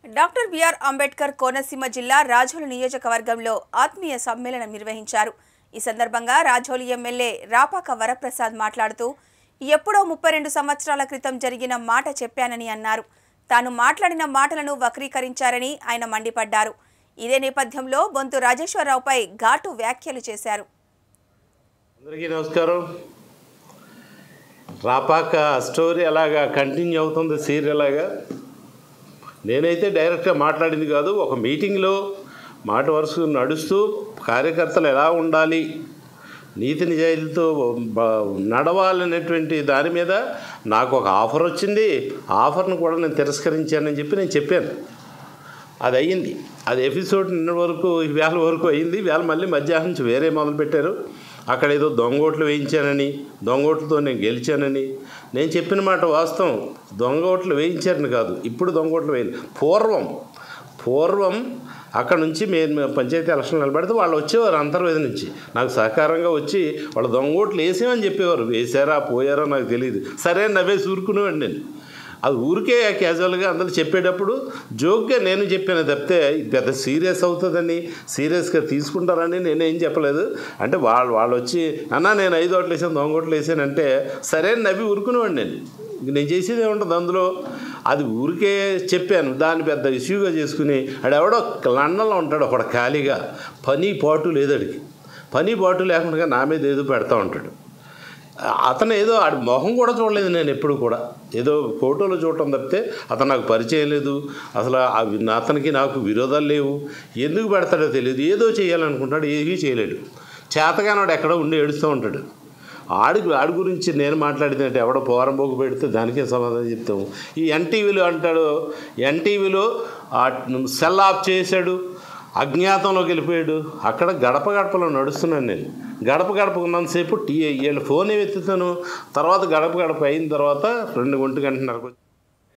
doctor BR Ambedkar Konaseema జిల్లా రాజోలు నియోజకవర్గంలో ఆత్మీయ సమ్మేళనం నిర్వహించారు ఈ సందర్భంగా రాజోలు ఎమ్మెల్యే రాపాక వరప్రసాద్ మాట్లాడుతూ ఎప్పుడో ముప్పై రెండు సంవత్సరాల క్రితం జరిగిన మాట చెప్పానని అన్నారు తాను మాట్లాడిన మాటలను వక్రీకరించారని ఆయన మండిపడ్డారు ఇదే నేపథ్యంలో బొంతు రాజేశ్వరరావుపై ఘాటు వ్యాఖ్యలు చేశారు అందరికీ నమస్కారం రాపాక స్టోరీ అలాగా కంటిన్యూ అవుతుంది సీరియల్ అలాగా నేనైతే డైరెక్ట్గా మాట్లాడింది కాదు ఒక మీటింగ్లో మాట వరుస నడుస్తూ కార్యకర్తలు ఎలా ఉండాలి నీతి నిజాయితీతో బ- నడవాలనేటువంటి దాని మీద నాకు ఒక ఆఫర్ వచ్చింది ఆ ఆఫర్ను కూడా నేను తిరస్కరించానని చెప్పి నేను చెప్పాను అది అయ్యింది అది ఎపిసోడ్ నిన్న వరకు వేల వరకు అయ్యింది వేళ మళ్ళీ మధ్యాహ్నం నుంచి వేరే మొదలుపెట్టారు అక్కడ ఏదో దొంగోట్లు వేయించానని దొంగోట్లతో నేను గెలిచానని నేను చెప్పిన మాట వాస్తవం దొంగ ఓట్లు వేయించారని కాదు ఇప్పుడు దొంగ ఓట్లు వేయాలి పూర్వం పూర్వం అక్కడ నుంచి మేము పంచాయతీ ఎలక్షన్ నిలబడితే వాళ్ళు వచ్చేవారు అంతర్వేద నుంచి నాకు సహకారంగా వచ్చి వాళ్ళు దొంగ ఓట్లు వేసామని చెప్పేవారు వేసారా పోయారా నాకు తెలియదు సరే అని నవ్వే ఊరుకునేవాడిని నేను అది ఊరికే క్యాజువల్గా అందరూ చెప్పేటప్పుడు జోక్గా నేను చెప్పాను తప్పితే ఇది పెద్ద సీరియస్ అవుతుందని సీరియస్గా తీసుకుంటారని నేనేం చెప్పలేదు అంటే వాళ్ళు వాళ్ళు వచ్చి అన్న నేను ఐదు ఓట్లు వేసాను దొంగ ఓట్లు వేసాను అంటే సరే అని నవ్వి ఊరుకునేవాడిని నేను ఇంక నేను చేసేది ఏముంటుంది అందులో అది ఊరికే చెప్పాను దాన్ని పెద్ద ఇష్యూగా చేసుకుని ఆడెవడో లండన్లో ఉంటాడు ఒకడు ఖాళీగా పని పాటు లేదు అడిగి పని పాటు లేకుండా నా మీద ఏదో పెడతా ఉంటాడు అతను ఏదో ఆడి మొహం కూడా చూడలేదు నేను ఎప్పుడు కూడా ఏదో ఫోటోలో చూడటం తప్పితే అతను నాకు పరిచయం లేదు అసలు ఆ వి- అతనికి నాకు విరోధాలు లేవు ఎందుకు పెడతాడో తెలియదు ఏదో చేయాలనుకుంటాడు ఏమీ చేయలేడు చేతగానాడు ఎక్కడో ఉండి ఏడుస్తూ ఉంటాడు ఆడి ఆడి గురించి నేను మాట్లాడితే ఎవడో పోరంబోకు పెడితే దానికే సమాధానం చెప్తాము ఈ ఎన్టీవీలో అంటాడు ఎన్టీవీలో సెల్ ఆఫ్ చేశాడు అజ్ఞాతంలోకి వెళ్ళిపోయాడు అక్కడ గడప గడపలో నడుస్తున్నాను నేను గడప గడప ఉన్నంతసేపు టీ వీళ్ళు ఫోన్ ఏమి ఎత్తుతాను తర్వాత గడప గడప అయిన తర్వాత రెండు గంటల గంటన్నరకు